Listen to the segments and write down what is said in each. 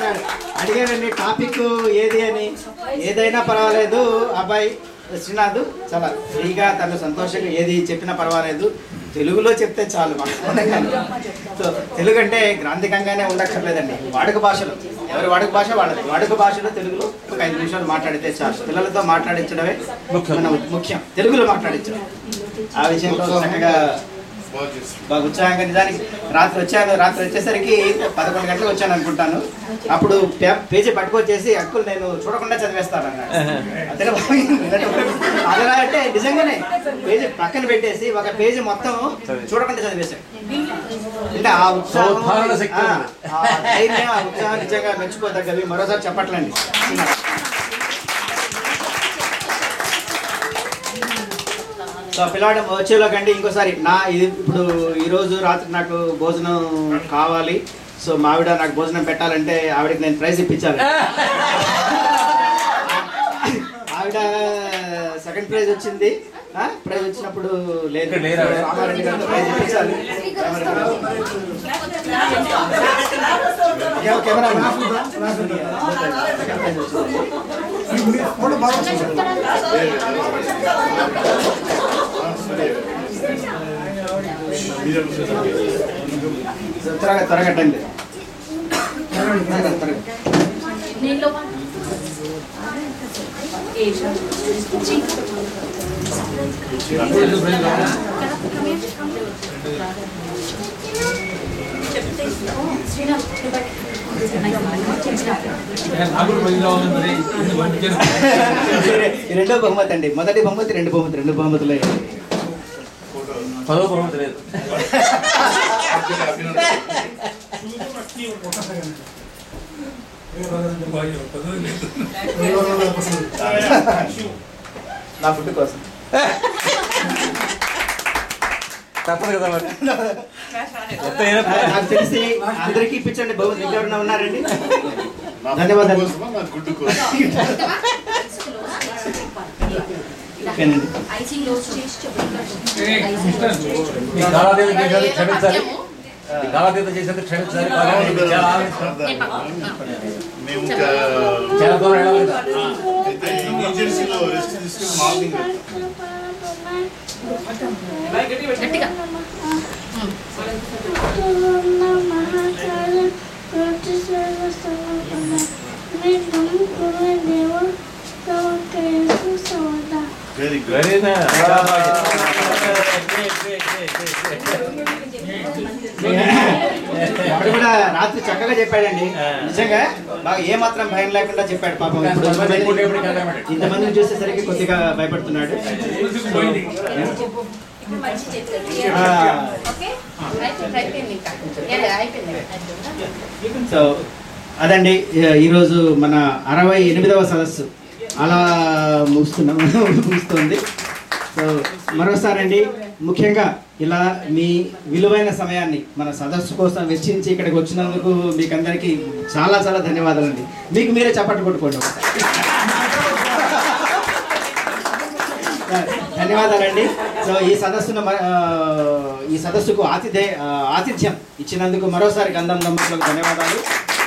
అడిగానండి టాపిక్ ఏది అని ఏదైనా పర్వాలేదు అబ్బాయి శ్రీనాథ్ చాలా ఫ్రీగా తను సంతోషంగా ఏది చెప్పినా పర్వాలేదు తెలుగులో చెప్తే చాలు మాకు సో తెలుగు అంటే గ్రాంధికంగానే ఉండక్కర్లేదండి వాడుక భాషలో ఎవరి వాడుక భాష వాళ్ళది వాడుక భాషలో తెలుగులో ఒక ఐదు నిమిషాలు మాట్లాడితే చాలు పిల్లలతో మాట్లాడించడమే మన ముఖ్యం తెలుగులో మాట్లాడించడం ఆ విషయంలో చక్కగా బాగా ఉత్సాహంగా నిజానికి రాత్రి వచ్చాను రాత్రి వచ్చేసరికి పదకొండు గంటలకు వచ్చాను అనుకుంటాను అప్పుడు పే- పేజీ పట్టుకొచ్చేసి అక్కులు నేను చూడకుండా చదివేస్తాను అన్నాడు అదే అలా అంటే నిజంగానే పేజీ పక్కన పెట్టేసి ఒక పేజీ మొత్తం చూడకుండా చదివేశాడు అంటే ఆ ఉత్సాహం ఉత్పాదన శక్తి ఆ, ఉంది. ఆ ధైర్యం ఆ ఉత్సాహం నిజంగా మెచ్చుకోదగ్గవి మరోసారి చెప్పట్లండి సో పిల్లవాడు వచ్చేలోకండి ఇంకోసారి నా ఇది ఇప్పుడు ఈరోజు రాత్రి నాకు భోజనం కావాలి సో మావిడ నాకు భోజనం పెట్టాలంటే ఆవిడకి నేను ప్రైజ్ ఇప్పించాలి ఆవిడ సెకండ్ ప్రైజ్ వచ్చింది ఆ, ప్రైజ్ వచ్చినప్పుడు లేదు ఇక్కడ లేరు ఆవిడ. రామారెడ్డి గారితో ప్రైజ్ ఇప్పించాలి రామారెడ్డి గారు. కె- కెమెరా సెకండ్ ప్రైజ్ వచ్చింది. సో త్వరగా త్వరగా టండి త్వరగా త్వరగా నీళ్ళు ఈ రెండో బహుమతి అండి మొదటి బహుమతి రెండు బహుమతి రెండు బహుమతులే పదో బహుమతి లేదు నా ఫుడ్ కోసం తప్పదు కదా మరి ఎంత అయినా నాకు తెలిసి అందరికీ ఇప్పించండి బహుమతి ఇంకెవరైనా ఉన్నారండి ధన్యవాదాలు ఓకేనండి ఐసింగ్ లో చేసి మీ కాలాతీతం చేసేది క్షమించాలి మీ కాలాతీతం చేసేది క్షమించాలి పాపం మీకు చాలా ఆనందిస్తాం. మేము చాలా దూరం వెళ్ళాలి కదా. అయితే ఏజెన్సీలో రెస్ట్ తీసుకుని మార్నింగ్ గట్టిగా వెరీ గుడ్ వెరీ నైస్. చాలా బాగా చెప్పారు. Great, great, great, great, great. వాడు కూడా రాత్రి చక్కగా చెప్పాడండి నిజంగా బాగా ఏ మాత్రం భయం లేకుండా చెప్పాడు పాపం ఇప్పుడు కొంతమంది ఎప్పుడు ఎప్పుడు కలగ పెట్టాడు. ఇంతమందిని చూసేసరికి కొద్దిగా భయపడుతున్నాడు మంచి చెప్పారు ఆ, ఓకే అయిపోయింది అయిపోయింది ఇంకా ఏలే, అయిపోయింది సో అదండి ఈ- ఈరోజు మన అరవై ఎనిమిదవ సదస్సు అలా ముగుస్తున్నాం ముగుస్తుంది సో మరోసారి అండి ముఖ్యంగా ఇలా మీ విలువైన సమయాన్ని మన సదస్సు కోసం వెచ్చించి ఇక్కడికి వచ్చినందుకు మీకు అందరికీ చాలా చాలా ధన్యవాదాలండి మీకు మీరే చప్పట్లు కొట్టుకోండి ఒకసారి. ధన్యవాదాలండి సో ఈ సదస్సును మ- ఆ, ఈ సదస్సుకు ఆతిథ్య ఆ, ఆతిథ్యం ఇచ్చినందుకు మరోసారి గంధం దంపతులకు ధన్యవాదాలు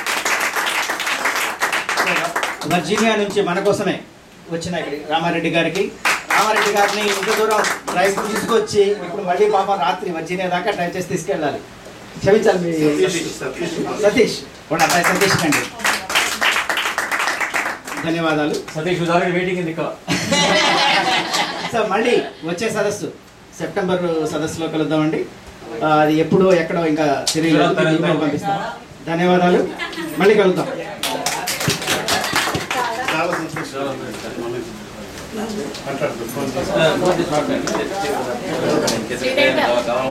వర్జీనియా నుంచి మన కోసమే వచ్చిన ఇక్కడ రామారెడ్డి గారికి రామారెడ్డి గారిని ఇంత దూరం డ్రైవ్ తీసుకొచ్చి ఇప్పుడు మళ్ళీ పాపం రాత్రి వర్జీనియా దాకా డ్రైవ్ చేసి తీసుకెళ్ళాలి క్షమించాలి మీ సతీష్ కూడా అబ్బాయి సతీష్ అండి ధన్యవాదాలు సతీష్ ఆల్రెడీ వెయిటింగ్ ఇన్ ఇక్కడ సో మళ్ళీ వచ్చే సదస్సు సెప్టెంబర్ సదస్సులో కలుద్దామండి ఆ, అది ఎప్పుడో ఎక్కడో ఇంకా తెలియదు email పంపిస్తాం ధన్యవాదాలు మళ్ళీ కలుద్దాం చాలా సంతోషం మాట్లాడుతున్నాం శ్రీదేవి గారు.